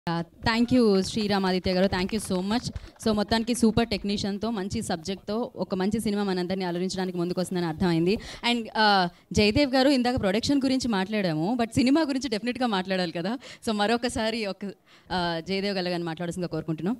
thank you Sriram Aditya garu thank you so much so మొత్తానికి super టెక్నీషియన్తో మంచి సబ్జెక్ట్తో ఒక మంచి సినిమా మనందరినీ అలరించడానికి ముందుకు వస్తుందని అర్థమైంది అండ్ జయదేవ్ గారు ఇందాక ప్రొడక్షన్ గురించి మాట్లాడాము బట్ సినిమా గురించి డెఫినెట్గా మాట్లాడాలి కదా సో మరొకసారి ఒక ఆ, జయదేవ్ గారు కానీ మాట్లాడాల్సిందిగా కోరుకుంటున్నాం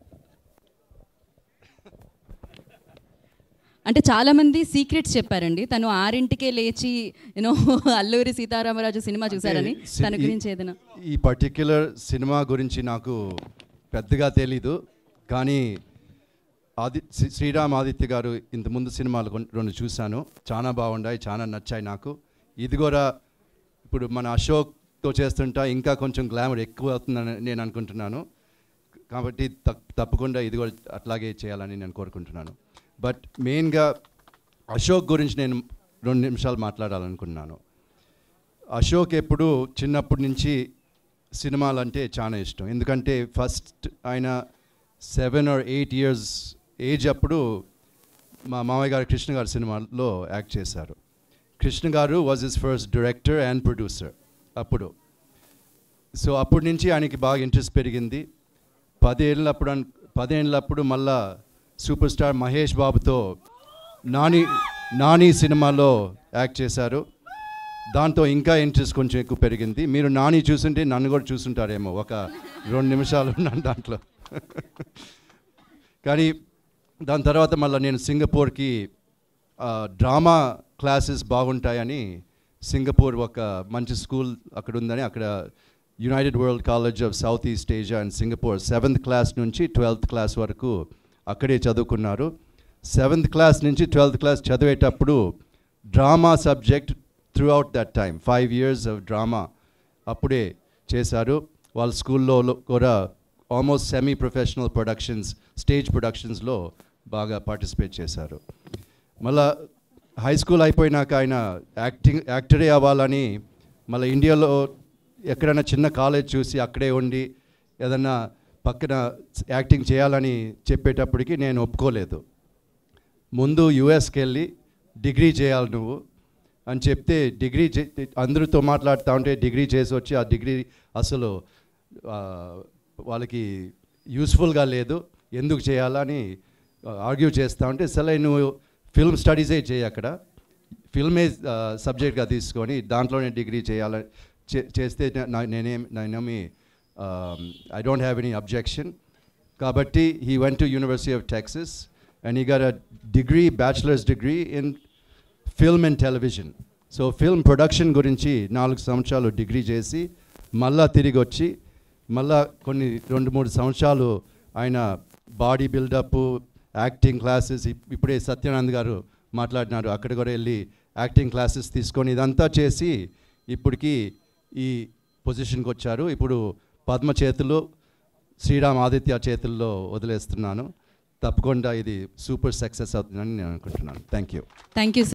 అంటే చాలామంది సీక్రెట్స్ చెప్పారండి తను ఆరింటికే లేచి యూనో అల్లూరి సీతారామరాజు సినిమా చూశారని సి- తన ఈ- గురించి ఏదైనా ఈ పర్టిక్యులర్ సినిమా గురించి నాకు పెద్దగా తెలీదు కానీ ఆది శ్రీ- శ్రీరామ్ ఆదిత్య గారు ఇంతకుముందు సినిమాలు కొన్ని- రెండు చూశాను చాలా బాగున్నాయి చాలా నచ్చాయి నాకు ఇది కూడా ఇప్పుడు మన అశోక్తో చేస్తుంటా ఇంకా కొంచెం గ్లామర్ ఎక్కువ అవుతుందని నేను అనుకుంటున్నాను కాబట్టి తప్- తప్పకుండా ఇది కూడా అట్లాగే చేయాలని నేను కోరుకుంటున్నాను బట్ మెయిన్గా అశోక్ గురించి నేను రెండు నిమిషాలు మాట్లాడాలనుకున్నాను అశోక్ ఎప్పుడు చిన్నప్పటి నుంచి సినిమాలు అంటే చాలా ఇష్టం ఎందుకంటే ఫస్ట్ ఆయన seven or eight years age అప్పుడు మా మామయ్య గారు కృష్ణ గారు సినిమాలో యాక్ట్ చేశారు Krishna garu was is first director and producer అప్పుడు సో అప్పటి నుంచి ఆయనకి బాగా ఇంట్రెస్ట్ పెరిగింది పదేళ్ళప్పుడు అన్ పదేళ్ళప్పుడు మళ్ళా సూపర్ స్టార్ మహేష్ బాబుతో నాని నాని సినిమాలో యాక్ట్ చేశారు దాంతో ఇంకా ఇంట్రెస్ట్ కొంచెం ఎక్కువ పెరిగింది మీరు నాని చూస్తుంటే నన్ను కూడా చూస్తుంటారేమో ఒక రెండు నిమిషాలు ఉన్నాను దాంట్లో కానీ దాని తర్వాత మళ్ళీ నేను సింగపూర్కి ఆ, డ్రామా క్లాసెస్ బాగుంటాయని సింగపూర్ ఒక మంచి స్కూల్ అక్కడ ఉందని అక్కడ United World College of South East Asia and Singapore seventh class నుంచి ట్వెల్త్ క్లాస్ వరకు అక్కడే చదువుకున్నారు సెవెంత్ క్లాస్ నుంచి ట్వెల్త్ క్లాస్ చదివేటప్పుడు drama subject throughout that time five years of drama అప్పుడే చేశారు వాళ్ళ స్కూల్లో కూడా almost semi professional productions stage ప్రొడక్షన్స్లో బాగా పార్టిసిపేట్ చేశారు మళ్ళా హై స్కూల్ అయిపోయినాక ఆయన యాక్టింగ్ యాక్టరే అవ్వాలని మళ్ళీ ఇండియాలో ఎక్కడైనా చిన్న కాలేజ్ చూసి అక్కడే ఉండి ఏదన్నా పక్కన యాక్టింగ్ చేయాలని చెప్పేటప్పటికి నేను ఒప్పుకోలేదు ముందు యుఎస్కి వెళ్ళి డిగ్రీ చేయాలి నువ్వు అని చెప్తే డిగ్రీ చే- అందరితో మాట్లాడుతూ ఉంటే డిగ్రీ చేసి వచ్చి ఆ డిగ్రీ అసలు ఆ, వాళ్ళకి యూస్ఫుల్గా లేదు ఎందుకు చేయాలని ఆర్గ్యూ చేస్తూ ఉంటే సరే నువ్వు ఫిల్మ్ స్టడీసే చేయి అక్కడ ఫిల్మే సబ్జెక్ట్గా తీసుకొని దాంట్లోనే డిగ్రీ చేయాలని చే- చేస్తే నా- నేనేం నేనేమి I don't have any objection కాబట్టి he went to University of Texas and he got a degree bachelor's degree in film and television so film production గురించి నాలుగు సంవత్సరాలు డిగ్రీ చేసి మళ్ళా తిరిగి వచ్చి మళ్ళా కొన్ని రెండు మూడు సంవత్సరాలు ఆయన బాడీ బిల్డప్ యాక్టింగ్ క్లాసెస్ ఇప్పుడే సత్యానంద్ గారు మాట్లాడినారు అక్కడ కూడా వెళ్ళి యాక్టింగ్ క్లాసెస్ తీసుకొని ఇదంతా చేసి ఇప్పటికి ఈ పొజిషన్కి వచ్చారు ఇప్పుడు పద్మ చేతులు శ్రీరామ్ ఆదిత్య చేతుల్లో వదిలేస్తున్నాను తప్పకుండా ఇది సూపర్ సక్సెస్ అవుతుందని నేను అనుకుంటున్నాను థ్యాంక్ యూ థ్యాంక్ యూ